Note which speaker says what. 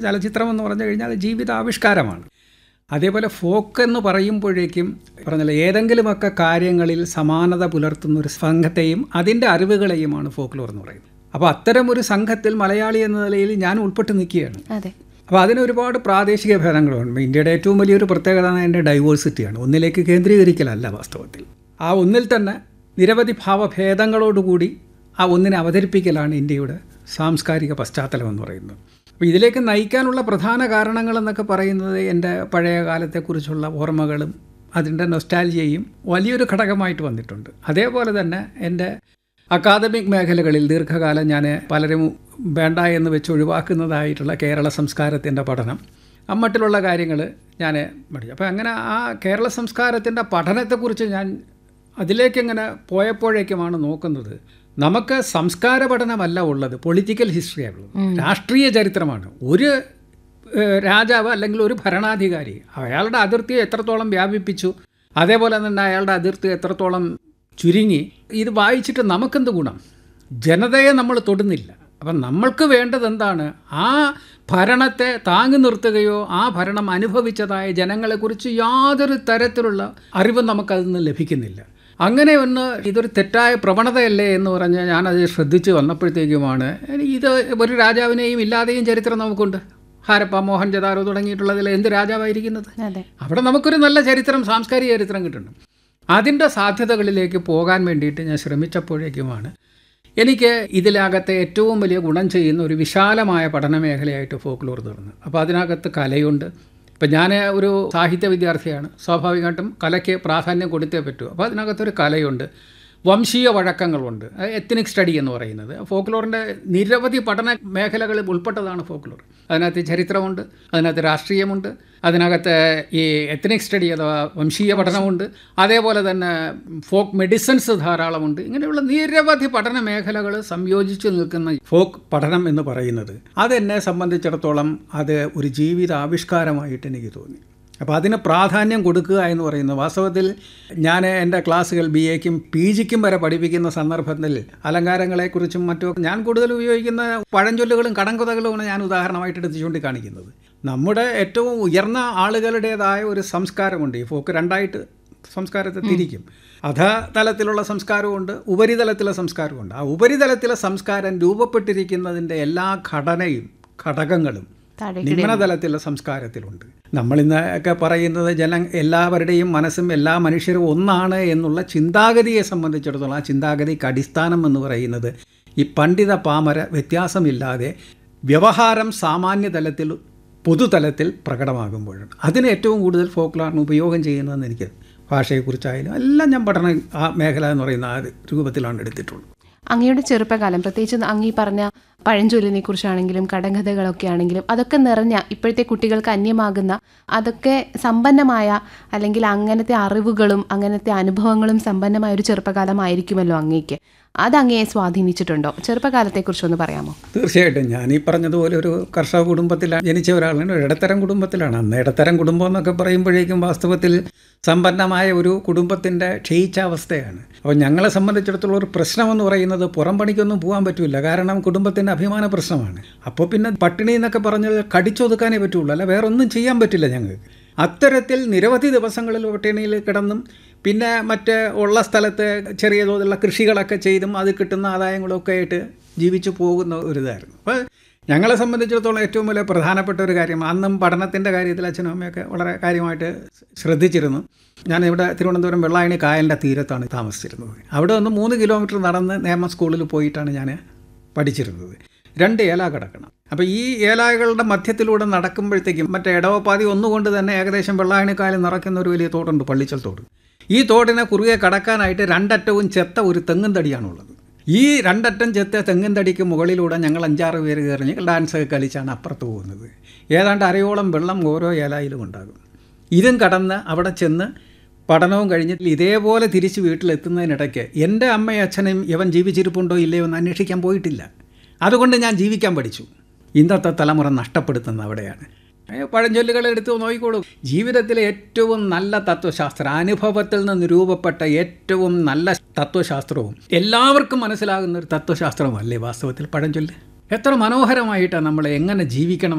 Speaker 1: ചലച്ചിത്രം എന്ന് പറഞ്ഞു കഴിഞ്ഞാൽ അത് ജീവിതാവിഷ്കാരമാണ് അതേപോലെ ഫോക്ക് എന്ന് പറയുമ്പോഴേക്കും പറഞ്ഞല്ലോ ഏതെങ്കിലുമൊക്കെ കാര്യങ്ങളിൽ സമാനത പുലർത്തുന്ന ഒരു സംഘത്തെയും അതിൻ്റെ അറിവുകളെയുമാണ് ഫോക്ലോർ എന്ന് പറയുന്നത് അപ്പോൾ അത്തരം ഒരു സംഘത്തിൽ മലയാളി എന്ന നിലയിൽ ഞാൻ ഉൾപ്പെട്ട് നിൽക്കുകയാണ്
Speaker 2: അതെ
Speaker 1: അപ്പോൾ അതിന് ഒരുപാട് പ്രാദേശിക ഭേദങ്ങളുണ്ട് ഇന്ത്യയുടെ ഏറ്റവും വലിയൊരു പ്രത്യേകത അതിൻ്റെ ഡൈവേഴ്സിറ്റിയാണ് ഒന്നിലേക്ക് കേന്ദ്രീകരിക്കലല്ല വാസ്തവത്തിൽ ആ ഒന്നിൽ തന്നെ നിരവധി ഭാവഭേദങ്ങളോടുകൂടി ആ ഒന്നിനെ അവതരിപ്പിക്കലാണ് ഇന്ത്യയുടെ സാംസ്കാരിക പശ്ചാത്തലം എന്ന് പറയുന്നത് അപ്പോൾ ഇതിലേക്ക് നയിക്കാനുള്ള പ്രധാന കാരണങ്ങൾ എന്നൊക്കെ പറയുന്നത് എൻ്റെ പഴയ കാലത്തെക്കുറിച്ചുള്ള ഓർമ്മകളും അതിൻ്റെ നൊസ്റ്റാൽജിയയും വലിയൊരു ഘടകമായിട്ട് വന്നിട്ടുണ്ട് അതേപോലെ തന്നെ എൻ്റെ അക്കാദമിക് മേഖലകളിൽ ദീർഘകാലം ഞാൻ പലരും വേണ്ട എന്ന് വെച്ച് ഒഴിവാക്കുന്നതായിട്ടുള്ള കേരള സംസ്കാരത്തിൻ്റെ പഠനം അമ്മട്ടിലുള്ള കാര്യങ്ങൾ ഞാൻ പഠിച്ചു അപ്പോൾ അങ്ങനെ ആ കേരള സംസ്കാരത്തിൻ്റെ പഠനത്തെക്കുറിച്ച് ഞാൻ അതിലേക്കെങ്ങനെ പോയപ്പോഴേക്കുമാണ് നോക്കുന്നത് നമുക്ക് സംസ്കാര പഠനമല്ല ഉള്ളത് പൊളിറ്റിക്കൽ ഹിസ്റ്ററിയാണ് ഉള്ളത് രാഷ്ട്രീയ ചരിത്രമാണ് ഒരു ഏഹ്, രാജാവ് അല്ലെങ്കിൽ ഒരു ഭരണാധികാരി അയാളുടെ അതിർത്തിയെ എത്രത്തോളം വ്യാപിപ്പിച്ചു അതേപോലെ തന്നെ അയാളുടെ അതിർത്തി എത്രത്തോളം ചുരുങ്ങി ഇത് വായിച്ചിട്ട് നമുക്കെന്ത് ഗുണം ജനതയെ നമ്മൾ തൊടുന്നില്ല അപ്പം നമ്മൾക്ക് വേണ്ടത് എന്താണ് ആ ഭരണത്തെ താങ്ങി നിർത്തുകയോ ആ ഭരണം അനുഭവിച്ചതായ ജനങ്ങളെക്കുറിച്ച് യാതൊരു തരത്തിലുള്ള അറിവും നമുക്കതിൽ നിന്ന് ലഭിക്കുന്നില്ല അങ്ങനെ ഒന്ന് ഇതൊരു തെറ്റായ പ്രവണതയല്ലേ എന്ന് പറഞ്ഞ് ഞാനത് ശ്രദ്ധിച്ച് വന്നപ്പോഴത്തേക്കുമാണ് ഇത് ഒരു രാജാവിനെയും ഇല്ലാതെയും ചരിത്രം നമുക്കുണ്ട് ഹാരപ്പ മോഹൻജദാരോ തുടങ്ങിയിട്ടുള്ളതിൽ എന്ത് രാജാവായിരിക്കുന്നത്
Speaker 2: അതെ
Speaker 1: അവിടെ നമുക്കൊരു നല്ല ചരിത്രം സാംസ്കാരിക ചരിത്രം കിട്ടുന്നുണ്ട് അതിൻ്റെ സാധ്യതകളിലേക്ക് പോകാൻ വേണ്ടിയിട്ട് ഞാൻ ശ്രമിച്ചപ്പോഴേക്കുമാണ് എനിക്ക് ഇതിനകത്തെ ഏറ്റവും വലിയ ഗുണം ചെയ്യുന്ന ഒരു വിശാലമായ പഠന മേഖലയായിട്ട് ഫോക്ലോർ തീർന്നു അപ്പോൾ അതിനകത്ത് കലയുണ്ട് ഇപ്പം ഞാൻ ഒരു സാഹിത്യ വിദ്യാർത്ഥിയാണ് സ്വാഭാവികമായിട്ടും കലയ്ക്ക് പ്രാധാന്യം കൊടുത്തേ പറ്റൂ അപ്പോൾ അതിനകത്തൊരു കലയുണ്ട് വംശീയ വഴക്കങ്ങളുണ്ട് എത്തനിക് സ്റ്റഡി എന്ന് പറയുന്നത് ഫോക്ലോറിൻ്റെ നിരവധി പഠന മേഖലകളിൽ ഉൾപ്പെട്ടതാണ് ഫോക്ലോർ അതിനകത്ത് ചരിത്രമുണ്ട് അതിനകത്ത് രാഷ്ട്രീയമുണ്ട് അതിനകത്ത് ഈ എത്തനിക് സ്റ്റഡി അഥവാ വംശീയ പഠനമുണ്ട് അതേപോലെ തന്നെ ഫോക്ക് മെഡിസിൻസ് ധാരാളമുണ്ട് ഇങ്ങനെയുള്ള നിരവധി പഠന മേഖലകൾ സംയോജിച്ച് നിൽക്കുന്ന ഫോക്ക് പഠനം എന്ന് പറയുന്നത് അതെന്നെ സംബന്ധിച്ചിടത്തോളം അത് ഒരു ജീവിത ആവിഷ്കാരമായിട്ട് എനിക്ക് തോന്നി അപ്പോൾ അതിന് പ്രാധാന്യം കൊടുക്കുക എന്ന് പറയുന്നത് വാസ്തവത്തിൽ ഞാൻ എൻ്റെ ക്ലാസ്സുകൾ ബി എക്കും പി ജിക്കും വരെ പഠിപ്പിക്കുന്ന സന്ദർഭത്തിൽ അലങ്കാരങ്ങളെക്കുറിച്ചും മറ്റും ഞാൻ കൂടുതൽ ഉപയോഗിക്കുന്ന പഴഞ്ചൊല്ലുകളും കടങ്കഥകളുമാണ് ഞാൻ ഉദാഹരണമായിട്ട് എടുത്ത് ചൂണ്ടിക്കാണിക്കുന്നത് നമ്മുടെ ഏറ്റവും ഉയർന്ന ആളുകളുടേതായ ഒരു സംസ്കാരമുണ്ട് ഈ ഫോക്ക് രണ്ടായിട്ട് സംസ്കാരത്തെ തിരിക്കും അധതലത്തിലുള്ള സംസ്കാരമുണ്ട് ഉപരിതലത്തിലെ സംസ്കാരമുണ്ട് ആ ഉപരിതലത്തിലെ സംസ്കാരം രൂപപ്പെട്ടിരിക്കുന്നതിൻ്റെ എല്ലാ ഘടനയും ഘടകങ്ങളും
Speaker 2: താഴെ
Speaker 1: നിമ്നതലത്തിലുള്ള സംസ്കാരത്തിലുണ്ട് നമ്മളിന്ന് ഒക്കെ പറയുന്നത് ജന എല്ലാവരുടെയും മനസ്സും എല്ലാ മനുഷ്യരും ഒന്നാണ് എന്നുള്ള ചിന്താഗതിയെ സംബന്ധിച്ചിടത്തോളം ആ ചിന്താഗതിക്ക് അടിസ്ഥാനം എന്ന് പറയുന്നത് ഈ പണ്ഡിത പാമര വ്യത്യാസമില്ലാതെ വ്യവഹാരം സാമാന്യ തലത്തിൽ പൊതുതലത്തിൽ പ്രകടമാകുമ്പോഴാണ് അതിന് ഏറ്റവും കൂടുതൽ ഫോക്ലോറിന് ഉപയോഗം ചെയ്യുന്നതെന്ന് എനിക്ക് ഭാഷയെക്കുറിച്ചായാലും എല്ലാം ഞാൻ പഠന ആ മേഖല എന്ന് പറയുന്ന ആ രൂപത്തിലാണ് എടുത്തിട്ടുള്ളത്
Speaker 2: അങ്ങയുടെ ചെറുപ്പകാലം പ്രത്യേകിച്ച് അങ്ങ് ഈ പറഞ്ഞ പഴഞ്ചൊല്ലിനെ കുറിച്ചാണെങ്കിലും കടങ്കഥകളൊക്കെ ആണെങ്കിലും അതൊക്കെ നിറഞ്ഞ ഇപ്പോഴത്തെ കുട്ടികൾക്ക് അന്യമാകുന്ന അതൊക്കെ സമ്പന്നമായ അല്ലെങ്കിൽ അങ്ങനത്തെ അറിവുകളും അങ്ങനത്തെ അനുഭവങ്ങളും സമ്പന്നമായ ഒരു ചെറുപ്പകാലമായിരിക്കുമല്ലോ അങ്ങേക്ക് അത് അങ്ങയെ സ്വാധീനിച്ചിട്ടുണ്ടോ ചെറുപ്പകാലത്തെക്കുറിച്ചൊന്ന് പറയാമോ
Speaker 1: തീർച്ചയായിട്ടും ഞാൻ ഈ പറഞ്ഞതുപോലെ ഒരു കർഷക കുടുംബത്തിലാണ് ജനിച്ച ഒരാളാണ് ഒരു ഇടത്തരം കുടുംബത്തിലാണ് അന്ന് ഇടത്തരം കുടുംബം എന്നൊക്കെ പറയുമ്പോഴേക്കും വാസ്തവത്തിൽ സമ്പന്നമായ ഒരു കുടുംബത്തിൻ്റെ ക്ഷയിച്ച അവസ്ഥയാണ് അപ്പോൾ ഞങ്ങളെ സംബന്ധിച്ചിടത്തോളം ഒരു പ്രശ്നമെന്ന് പറയുന്നത് പുറം പണിക്കൊന്നും പോകാൻ പറ്റില്ല കാരണം കുടുംബത്തിൻ്റെ അഭിമാന പ്രശ്നമാണ് അപ്പോൾ പിന്നെ പട്ടിണി എന്നൊക്കെ പറഞ്ഞാൽ കടിച്ചൊതുക്കാനേ പറ്റുള്ളൂ അല്ല വേറെ ഒന്നും ചെയ്യാൻ പറ്റില്ല ഞങ്ങൾക്ക് അത്തരത്തിൽ നിരവധി ദിവസങ്ങളിൽ പട്ടിണിയിൽ കിടന്നും പിന്നെ മറ്റ് ഉള്ള സ്ഥലത്ത് ചെറിയ തോതിലുള്ള കൃഷികളൊക്കെ ചെയ്തും അത് കിട്ടുന്ന ആദായങ്ങളൊക്കെ ആയിട്ട് ജീവിച്ചു പോകുന്ന ഒരു ഇതായിരുന്നു അപ്പോൾ ഞങ്ങളെ സംബന്ധിച്ചിടത്തോളം ഏറ്റവും വലിയ പ്രധാനപ്പെട്ട ഒരു കാര്യം അന്നും പഠനത്തിൻ്റെ കാര്യത്തിൽ അച്ഛനും അമ്മയൊക്കെ വളരെ കാര്യമായിട്ട് ശ്രദ്ധിച്ചിരുന്നു ഞാൻ ഇവിടെ തിരുവനന്തപുരം വെള്ളായണി കായലിൻ്റെ തീരത്താണ് താമസിച്ചിരുന്നത് അവിടെ നിന്ന് മൂന്ന് കിലോമീറ്റർ നടന്ന് നേമ സ്കൂളിൽ പോയിട്ടാണ് ഞാൻ പഠിച്ചിരുന്നത് രണ്ട് ഏല കിടക്കണം അപ്പോൾ ഈ ഏലാകളുടെ മധ്യത്തിലൂടെ നടക്കുമ്പോഴത്തേക്കും മറ്റേ ഇടവപ്പാതി ഒന്നുകൊണ്ട് തന്നെ ഏകദേശം വെള്ളായണിക്കായൽ നിറയ്ക്കുന്ന ഒരു വലിയ തോടുണ്ട് പള്ളിച്ചൽ തോട് ഈ തോടിനെ കുറുകെ കടക്കാനായിട്ട് രണ്ടറ്റവും ചെത്ത ഒരു തെങ്ങും തടിയാണുള്ളത് ഈ രണ്ടറ്റം ചെത്ത തെങ്ങും തടിക്ക് മുകളിലൂടെ ഞങ്ങൾ അഞ്ചാറ് പേര് കയറി ഡാൻസ് ഒക്കെ കളിച്ചാണ് അപ്പുറത്ത് പോകുന്നത് ഏതാണ്ട് അരയോളം വെള്ളം ഓരോ ഏലായിലും ഉണ്ടാകും ഇതും കടന്ന് അവിടെ ചെന്ന് പഠനവും കഴിഞ്ഞ് ഇതേപോലെ തിരിച്ച് വീട്ടിലെത്തുന്നതിനിടയ്ക്ക് എൻ്റെ അമ്മയും അച്ഛനും ഇവൻ ജീവിച്ചിരിപ്പുണ്ടോ ഇല്ലയോ എന്ന് അന്വേഷിക്കാൻ പോയിട്ടില്ല അതുകൊണ്ട് ഞാൻ ജീവിക്കാൻ പഠിച്ചു ഇന്നത്തെ തലമുറ നഷ്ടപ്പെടുത്തുന്ന അവിടെയാണ് ഏ, പഴഞ്ചൊല്ലുകൾ എടുത്ത് നോക്കിക്കോളൂ ജീവിതത്തിലെ ഏറ്റവും നല്ല തത്വശാസ്ത്രം അനുഭവത്തിൽ നിന്ന് രൂപപ്പെട്ട ഏറ്റവും നല്ല തത്വശാസ്ത്രവും എല്ലാവർക്കും മനസ്സിലാകുന്ന ഒരു തത്വശാസ്ത്രമല്ലേ വാസ്തവത്തിൽ പഴഞ്ചൊല്ല് എത്ര മനോഹരമായിട്ടാണ് നമ്മൾ എങ്ങനെ ജീവിക്കണം